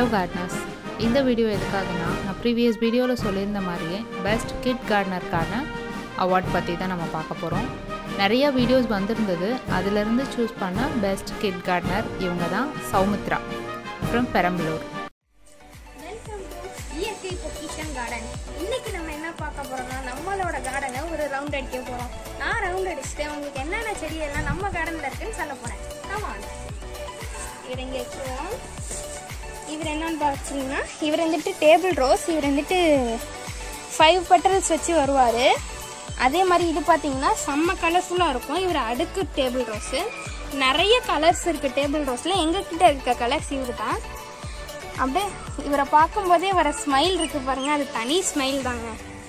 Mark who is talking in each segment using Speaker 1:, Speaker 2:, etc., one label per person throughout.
Speaker 1: gardeners இந்த video எதுக்காகனா நான் ப்ரீவியஸ் வீடியோவில் சொல்லியிருந்த மாதிரியே பெஸ்ட் கிட் கார்டனருக்கான அவார்ட் பற்றி தான் நம்ம பார்க்க போகிறோம் நிறைய வீடியோஸ் வந்திருந்தது அதிலிருந்து சூஸ் பண்ண பெஸ்ட் கிட் கார்டனர் இவங்க தான் Soumithra from Perambalur
Speaker 2: welcome to இயற்கை பொக்கிஷன் கார்டன் இன்னைக்கு நம்ம என்ன பார்க்க போறோம்னா நம்மளோட கார்டனை ஒரு ரவுண்ட் அடிக்க போறோம் நான் ரவுண்ட் அடிச்சுட்டு உங்களுக்கு என்னென்ன செடி எல்லாம் நம்ம கார்டன்ல இருக்குன்னு சொல்ல போறேன் ஆமா இவர் இங்க வச்சுருவோம் இவர் என்னன்னு பார்த்தீங்கன்னா இவர் வந்துட்டு டேபிள் ரோஸ் இவர் வந்துட்டு ஃபைவ் பெட்டல்ஸ் வச்சு வருவார் அதே மாதிரி இது பார்த்தீங்கன்னா செம்ம கலர்ஃபுல்லாக இருக்கும் இவர் அடுக்கு டேபிள் ரோஸு நிறைய கலர்ஸ் இருக்குது டேபிள் ரோஸில் எங்ககிட்ட இருக்க கலர்ஸ் இவர் தான் அப்படியே இவரை பார்க்கும்போதே வர ஸ்மைல் இருக்கு பாருங்க அது தனி ஸ்மைல் தாங்க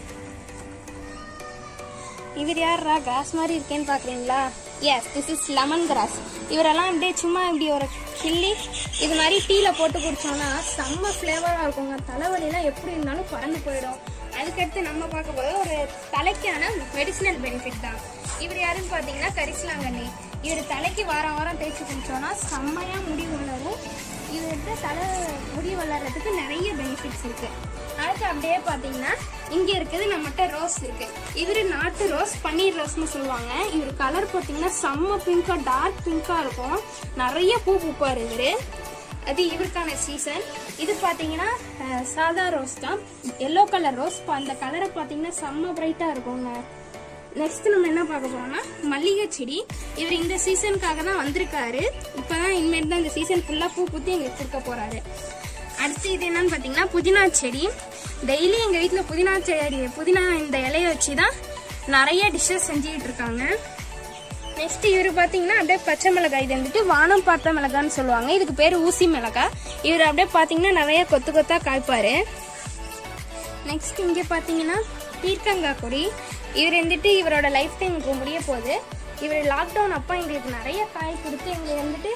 Speaker 2: இவர் யாரா கிராஸ் மாதிரி இருக்கேன்னு பார்க்குறீங்களா yes this is lemon grass இவரெல்லாம் அப்படியே சும்மா இப்படி ஒரு கிள்ளி இது மாதிரி டீயில் போட்டு குடிச்சோம்னா செம்ம ஃப்ளேவராக இருக்குங்க தலைவலிலாம் எப்படி இருந்தாலும் பறந்து போயிடும் அதுக்கடுத்து நம்ம பார்க்க போது ஒரு தலைக்கான மெடிசினல் பெனிஃபிட் தான் இவர் யாருன்னு பார்த்தீங்கன்னா கரிசலாங்கண்ணி இவர் தலைக்கு வாரம் வாரம் தேய்ச்சி குடிச்சோம்னா செம்மையாக முடி வளரும் இவர்கிட்ட தலை முடி வளர்றதுக்கு நிறைய பெனிஃபிட்ஸ் இருக்கு அடுத்து அப்படியே பார்த்தீங்கன்னா இங்கே இருக்குது நம்மகிட்ட ரோஸ் இருக்கு இவர் நாட்டு ரோஸ் பன்னீர் ரோஸ்னு சொல்லுவாங்க இவர் கலர் பார்த்தீங்கன்னா செம்ம பிங்காக டார்க் பிங்காக இருக்கும் நிறைய பூ பூப்பார் இவர் அது இவருக்கான சீசன் இது பார்த்தீங்கன்னா அஹ், சாதா ரோஸ் தான் எல்லோ கலர் ரோஸ் அந்த கலரை பார்த்தீங்கன்னா செம்ம பிரைட்டாக இருக்குங்க நெக்ஸ்ட் நம்ம என்ன பார்க்க போறோம்னா மல்லிகை செடி இவர் இந்த சீசனுக்காக தான் வந்திருக்காரு இப்பதான் இனிமேல் தான் இந்த சீசன் ஃபுல்லா பூ பூத்தி எங்களுக்கு கொடுக்க போறாரு அடுத்து இது என்னன்னு பார்த்தீங்கன்னா புதினா செடி டெய்லி எங்கள் வீட்டில் புதினா செடி புதினா இந்த இலைய வச்சு தான் நிறைய டிஷ்ஷஸ் செஞ்சுக்கிட்டு இருக்காங்க நெக்ஸ்ட் இவர் பார்த்தீங்கன்னா அப்படியே பச்சை மிளகாய் இது வந்துட்டு வானம் பார்த்த மிளகான்னு சொல்லுவாங்க இதுக்கு பேர் ஊசி மிளகாய் இவர் அப்படியே பார்த்தீங்கன்னா நிறைய கொத்து கொத்தா காய்ப்பாரு நெக்ஸ்ட் இங்கே பார்த்தீங்கன்னா பீர்க்கங்காய் கொடி இவர் வந்துட்டு இவரோட லைஃப் டைம் இப்போ முடிய போகுது இவர் லாக்டவுன் அப்போ எங்களுக்கு நிறைய காய் கொடுத்து எங்களுக்கு வந்துட்டு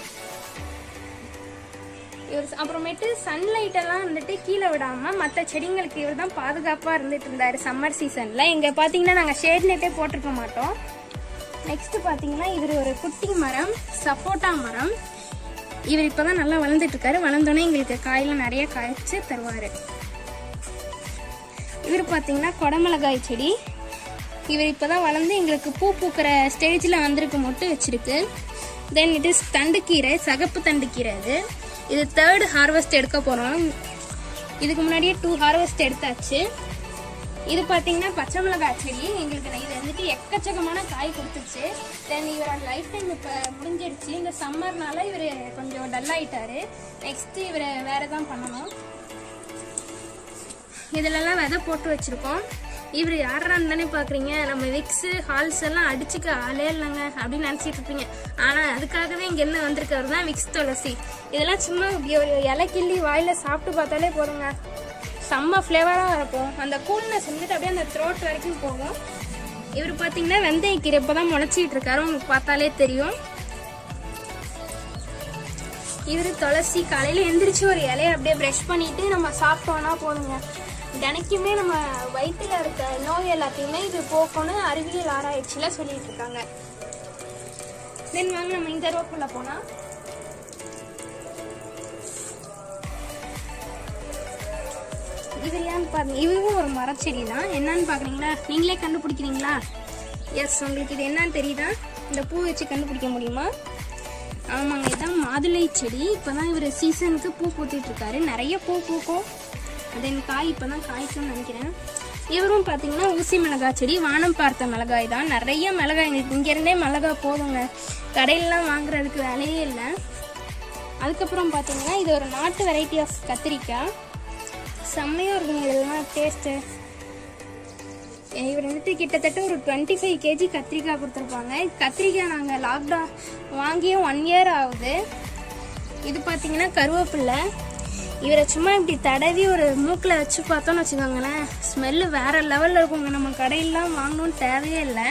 Speaker 2: இவர் அப்புறமேட்டு சன்லைட் எல்லாம் வந்துட்டு கீழே விடாம மற்ற செடிங்களுக்கு இவர் தான் பாதுகாப்பாக இருந்துட்டு இருந்தாரு சம்மர் சீசன்ல இங்க பார்த்தீங்கன்னா நாங்கள் ஷேட் நெட்டே போட்டிருக்க மாட்டோம் நெக்ஸ்ட் பார்த்தீங்கன்னா இவர் ஒரு குட்டி மரம் சப்போட்டா மரம் இவர் இப்போதான் நல்லா வளர்ந்துட்டு இருக்காரு வளர்ந்தோன்னே எங்களுக்கு காயெல்லாம் நிறைய காய்ச்சி தருவாரு இவர் பார்த்தீங்கன்னா கொடமிளகாய் செடி இவர் இப்போதான் வளர்ந்து எங்களுக்கு பூ பூக்கிற ஸ்டேஜில் வந்திருக்கு மொட்டு வச்சிருக்கு தென் இட் இஸ் தண்டுக்கீரை சகப்பு தண்டுக்கீரை இது இது தேர்ட் ஹார்வெஸ்ட் எடுக்க போகிறோம் இதுக்கு முன்னாடியே டூ ஹார்வெஸ்ட் எடுத்தாச்சு இது பார்த்தீங்கன்னா பச்சை மிளகாய் செடி எங்களுக்கு இது வந்துட்டு எக்கச்சக்கமான காய் கொடுத்துச்சு தென் இவரோட லைஃப் டைம் இப்போ முடிஞ்சிடுச்சு இந்த சம்மர்னால இவர் கொஞ்சம் டல் ஆயிட்டாரு நெக்ஸ்ட் இவரை வேற தான் பண்ணணும் இதிலெல்லாம் விதை போட்டு வச்சிருக்கோம் இவர் யாரான்னு தானே பார்க்குறீங்க நம்ம விக்ஸு ஹால்ஸ் எல்லாம் அடிச்சுக்க ஆளே இல்லைங்க அப்படின்னு நினச்சிட்டு இருப்பீங்க ஆனால் அதுக்காகவே இங்கே என்ன வந்திருக்காரு தான் விக்ஸ் துளசி இதெல்லாம் சும்மா இப்படி ஒரு இலை கிள்ளி வாயில் சாப்பிட்டு பார்த்தாலே போதுங்க செம்ம ஃப்ளேவராக இருக்கும் அந்த கூல்னஸ் வந்துட்டு அப்படியே அந்த த்ரோட் வரைக்கும் போகும் இவர் பார்த்தீங்கன்னா வெந்தயக்கீரை இப்போ தான் முளைச்சிட்டு இருக்காரு உங்களுக்கு பார்த்தாலே தெரியும் இவர் துளசி காலையில் எந்திரிச்சு ஒரு இலைய அப்படியே ப்ரஷ் பண்ணிட்டு நம்ம சாப்பிட்டோம்னா போதுங்க தினைக்குமே நம்ம வயிற்றுல இருக்க நோய் எல்லாத்தையுமே இது போக்கணும்னு அறிவியல் ஆராய்ச்சியில சொல்லிட்டு இருக்காங்க தென் வாங்க நம்ம இந்த ரோக்குள்ள போனா இவர் ஏன்னு பாருங்க இவரும் ஒரு மரச்செடி தான் என்னன்னு பாக்குறீங்களா நீங்களே கண்டுபிடிக்கிறீங்களா எஸ் உங்களுக்கு இது என்னன்னு தெரியுதா இந்த பூ வச்சு கண்டுபிடிக்க முடியுமா ஆமாங்க இதான் மாதுளை செடி இப்போதான் இவர் சீசனுக்கு பூ பூத்திட்டு இருக்காரு நிறைய பூ பூக்கும் தென் காய் இப்போதான் காய்க்கும்னு நினைக்கிறேன் இவரும் பார்த்தீங்கன்னா ஊசி மிளகாய் செடி வானம் பார்த்த மிளகாய் தான் நிறைய மிளகாய் எங்களுக்கு இங்கேருந்தே மிளகாய் போதுங்க கடையிலலாம் வாங்குறதுக்கு வேலையே இல்லை அதுக்கப்புறம் பார்த்தீங்கன்னா இது ஒரு நாட்டு வெரைட்டி ஆஃப் கத்திரிக்காய் செம்மையாக இருக்குங்க இதெல்லாம் டேஸ்ட்டு இவர் வந்துட்டு கிட்டத்தட்ட ஒரு டுவெண்ட்டி ஃபைவ் கேஜி கத்திரிக்காய் கொடுத்துருப்பாங்க கத்திரிக்காய் நாங்கள் லாக்டவுன் வாங்கியே ஒன் இயர் ஆகுது இது பார்த்தீங்கன்னா கருவேப்பில்லை இவரை சும்மா இப்படி தடவி ஒரு மூக்கில் வச்சு பார்த்தோன்னு வச்சுக்கோங்களேன் ஸ்மெல்லு வேற லெவலில் இருக்குங்க நம்ம கடையிலாம் வாங்கணும்னு தேவையே இல்லை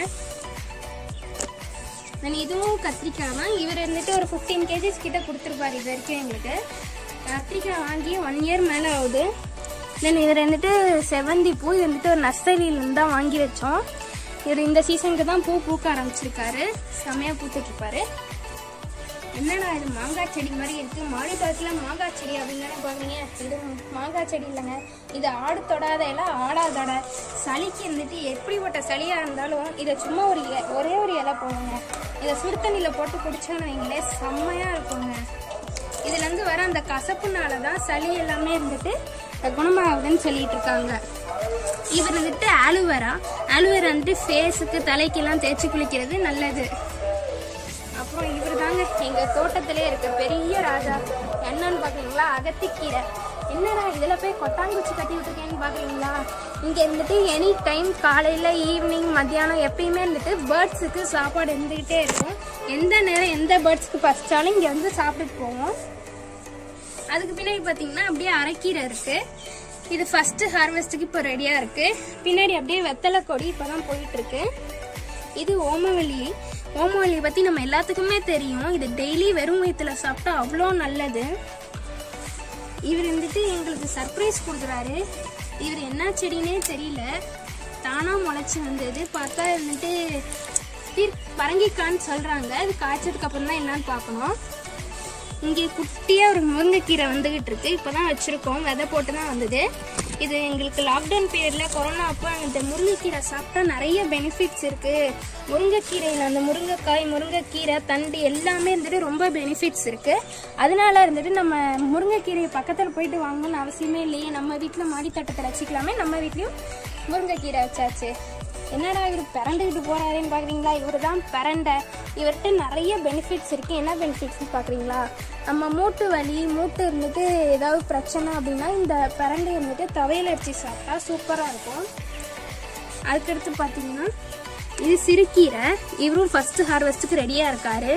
Speaker 2: தென் இதுவும் கத்திரிக்காய் தான் இவர் வந்துட்டு ஒரு ஃபிஃப்டீன் கேஜிஸ் கிட்ட கொடுத்துருப்பாரு இது வரைக்கும் எங்களுக்கு கத்திரிக்காய் வாங்கி ஒன் இயர் மேலே ஆகுது தென் இவர் வந்துட்டு செவந்தி பூ இது வந்துட்டு ஒரு நர்சரியிலேருந்து தான் வாங்கி வச்சோம் இவர் இந்த சீசனுக்கு தான் பூ பூக்க ஆரம்பிச்சிருக்காரு செம்மையாக பூத்துட்டு இருப்பாரு என்னடா இது மாங்காய் செடி மாதிரி இருக்கு மாடி பக்கத்தில் மாங்காய் செடி அப்படின்னு தானே பார்க்குறீங்க இது மாங்காய் செடி இல்லைங்க இது ஆடு தொடாத இலை ஆடாதோட சளிக்கு இருந்துட்டு எப்படிப்பட்ட சளியாக இருந்தாலும் இதை சும்மா ஒரு இலை ஒரே ஒரு இலை போடுங்க இதை சுடு தண்ணியில் போட்டு குடிச்சோன்னு வைங்களேன் செம்மையாக இருக்குங்க இதுலேருந்து வர அந்த கசப்புனால தான் சளி எல்லாமே இருந்துட்டு குணமாகுதுன்னு சொல்லிட்டு இருக்காங்க இவர் வந்துட்டு ஆலுவேரா ஆலுவேரா வந்துட்டு ஃபேஸுக்கு தலைக்கெல்லாம் தேய்ச்சி குளிக்கிறது நல்லது அப்புறம் இவர் தாங்க எங்க தோட்டத்திலே இருக்க பெரிய ராஜா என்னன்னு பாக்குறீங்களா அகத்திக்கீரை என்னடா இதுல போய் கொட்டாங்குச்சி கட்டி விட்டுருக்கேன்னு பாக்குறீங்களா இங்க இருந்துட்டு எனி டைம் காலையில ஈவினிங் மத்தியானம் எப்பயுமே இருந்துட்டு பேர்ட்ஸுக்கு சாப்பாடு இருந்துகிட்டே இருக்கும் எந்த நேரம் எந்த பேர்ட்ஸ்க்கு பசிச்சாலும் இங்க வந்து சாப்பிட்டுட்டு போவோம் அதுக்கு பின்னாடி பாத்தீங்கன்னா அப்படியே அரைக்கீரை இருக்கு இது ஃபர்ஸ்ட் ஹார்வெஸ்ட்டுக்கு இப்போ ரெடியா இருக்கு பின்னாடி அப்படியே வெத்தலை கொடி இப்பதான் போயிட்டு இருக்கு இது ஓமவல்லி ஓமவல்லியை பற்றி நம்ம எல்லாத்துக்குமே தெரியும் இது டெய்லி வெறும் வயிற்றுல சாப்பிட்டா அவ்வளோ நல்லது இவர் வந்துட்டு எங்களுக்கு சர்ப்ரைஸ் கொடுக்குறாரு இவர் என்ன செடினே தெரியல தானாக முளைச்சி வந்தது பார்த்தா வந்துட்டு பீர் பரங்கிக்கான்னு சொல்கிறாங்க அது காய்ச்சதுக்கு அப்புறம் தான் என்னன்னு பார்க்கணும் இங்கே குட்டியாக ஒரு முருங்கைக்கீரை வந்துகிட்டு இருக்கு இப்போ தான் வச்சுருக்கோம் விதை போட்டு தான் வந்தது இது எங்களுக்கு லாக்டவுன் பீரியடில் கொரோனா அப்போ இந்த முருங்கைக்கீரை சாப்பிட்டா நிறைய பெனிஃபிட்ஸ் இருக்குது முருங்கைக்கீரையில் அந்த முருங்கைக்காய் முருங்கைக்கீரை தண்டு எல்லாமே இருந்துட்டு ரொம்ப பெனிஃபிட்ஸ் இருக்குது அதனால இருந்துட்டு நம்ம முருங்கைக்கீரையை பக்கத்தில் போயிட்டு வாங்கணும்னு அவசியமே இல்லையே நம்ம வீட்டில் மாடித்தோட்டத்தில் வச்சுக்கலாமே நம்ம வீட்லேயும் முருங்கைக்கீரை வச்சாச்சு என்னடா இவர் பிறண்டுக்கிட்டு போறாருன்னு பார்க்குறீங்களா இவர் தான் பிறண்டை இவர்கிட்ட நிறைய பெனிஃபிட்ஸ் இருக்குது என்ன பெனிஃபிட்ஸ்னு பார்க்குறீங்களா நம்ம மூட்டு வலி மூட்டு இருந்துட்டு ஏதாவது பிரச்சனை அப்படின்னா இந்த பிரண்டை இருந்துட்டு துவையல் அடிச்சு சாப்பிட்டா சூப்பராக இருக்கும் அதுக்கடுத்து பார்த்தீங்கன்னா இது சிறுக்கீரை இவரும் ஃபர்ஸ்ட் ஹார்வெஸ்ட்டுக்கு ரெடியாக இருக்காரு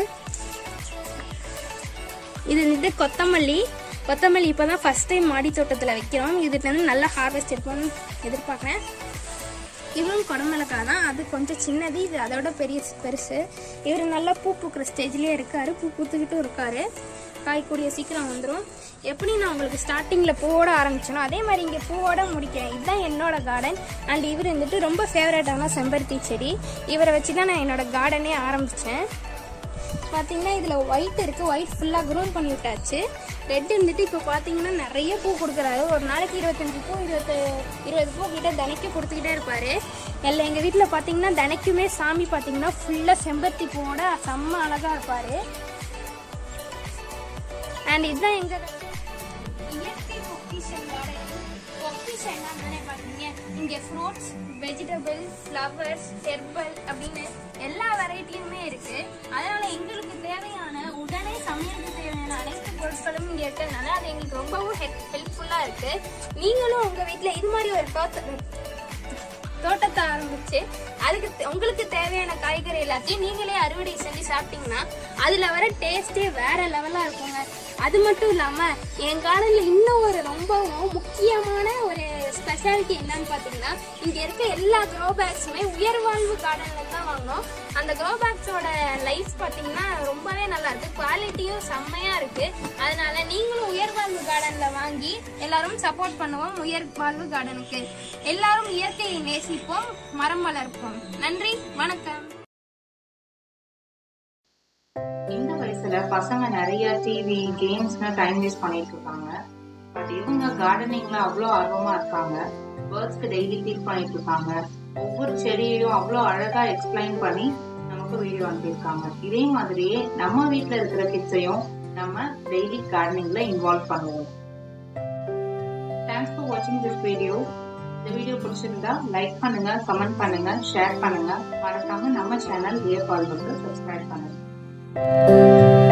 Speaker 2: இது வந்துட்டு கொத்தமல்லி கொத்தமல்லி இப்போ தான் ஃபஸ்ட் டைம் மாடி தோட்டத்தில் வைக்கிறோம் இதுக்கு வந்து நல்ல ஹார்வெஸ்ட் இருக்கும்னு எதிர்பார்க்குறேன் இவரும் குடமிளகாய் தான் அது கொஞ்சம் சின்னது இது அதோட பெரிய பெருசு இவர் நல்லா பூ பூக்கிற ஸ்டேஜ்லேயே இருக்காரு பூ பூத்துக்கிட்டும் இருக்காரு காய் கூடிய சீக்கிரம் வந்துடும் எப்படி நான் உங்களுக்கு ஸ்டார்டிங்கில் பூவோட ஆரம்பிச்சனோ அதே மாதிரி இங்கே பூவோட முடிக்கிறேன் இதுதான் என்னோட கார்டன் அண்ட் இவர் வந்துட்டு ரொம்ப ஃபேவரட்டான செம்பருத்தி செடி இவரை வச்சு தான் நான் என்னோட கார்டனே ஆரம்பித்தேன் பார்த்தீங்கன்னா இதில் ஒயிட் இருக்குது ஒயிட் ஃபுல்லாக க்ரூம் பண்ணி விட்டாச்சு ரெட் இருந்துட்டு இப்போ பார்த்தீங்கன்னா நிறைய பூ கொடுக்குறாரு ஒரு நாளைக்கு இருபத்தஞ்சி பூ இருபத்து இருபது பூ கிட்ட தினைக்கும் கொடுத்துக்கிட்டே இருப்பார் எல்லாம் எங்கள் வீட்டில் பார்த்தீங்கன்னா தினைக்குமே சாமி பார்த்தீங்கன்னா ஃபுல்லாக செம்பருத்தி பூவோட செம்ம அழகாக இருப்பார் அண்ட் இதுதான் எங்கள் இயற்கை பொக்கிஷன் கார்டன் பொக்கிஷன் என்னன்னு பார்த்தீங்க இங்கே ஃப்ரூட்ஸ் வெஜிடபிள் ஃப்ளவர்ஸ் ஹெர்பல் அப்படின்னு எல்லா வெரைட்டியுமே இருக்கு அதனால எங்களுக்கு தேவையான உடனே சமையலுக்கு தேவையான அனைத்து பொருட்களும் இங்கே இருக்கிறதுனால அது எங்களுக்கு ரொம்பவும் ஹெல்ப்ஃபுல்லாக இருக்கு நீங்களும் உங்கள் வீட்டில் இது மாதிரி ஒரு தோட்ட தோட்டத்தை ஆரம்பிச்சு அதுக்கு தே- உங்களுக்கு தேவையான காய்கறி எல்லாத்தையும் நீங்களே அறுவடை செஞ்சு சாப்பிட்டீங்கன்னா அதுல வர டேஸ்டே வேற லெவலா இருக்குங்க அது மட்டும் இல்லாம என் கார்டன்ல இன்னும் ஒரு ரொம்பவும் முக்கியமான ஒரு ஸ்பெஷாலிட்டி என்னன்னு பாத்தீங்கன்னா இங்க இருக்க எல்லா க்ரோ பேக்ஸுமே உயர்வாழ்வு கார்டன்ல தான் வாங்கினோம் அந்த க்ரோ பேக்ஸோட லைஃப் பாத்தீங்கன்னா ரொம்பவே நல்லா இருக்கு குவாலிட்டியும் செம்மையா இருக்கு அதனால நீங்களும் உயர்வாழ்வு கார்டன்ல வாங்கி எல்லாரும் சப்போர்ட் பண்ணுவோம் உயர்வாழ்வு கார்டனுக்கு எல்லாரும் இயற்கையை நேசிப்போம் மரம் வளர்ப்போம் நன்றி வணக்கம்
Speaker 3: இந்த வயசுல பசங்க நிறைய டிவி கேம்ஸ்னு டைம் வேஸ்ட் பண்ணிட்டு இருக்காங்க பட் இவங்க கார்டனிங்ல அவ்வளோ ஆர்வமா இருக்காங்க பேர்ட்ஸ்க்கு டெய்லி ஃபீட் பண்ணிட்டு இருக்காங்க ஒவ்வொரு செடியையும் அவ்வளோ அழகா எக்ஸ்பிளைன் பண்ணி நமக்கு வீடியோ அனுப்பியிருக்காங்க இதே மாதிரியே நம்ம வீட்ல இருக்கிற கிட்ஸையும் நம்ம டெய்லி கார்டனிங்ல இன்வால்வ் பண்ணுவோம் தேங்க்ஸ் ஃபார் வாட்சிங் திஸ் வீடியோ இந்த வீடியோ பிடிச்சிருந்தா லைக் பண்ணுங்க கமெண்ட் பண்ணுங்க ஷேர் பண்ணுங்க மறக்காம நம்ம சேனல் ஏ பால்புக்கு சப்ஸ்கிரைப் பண்ணுங்க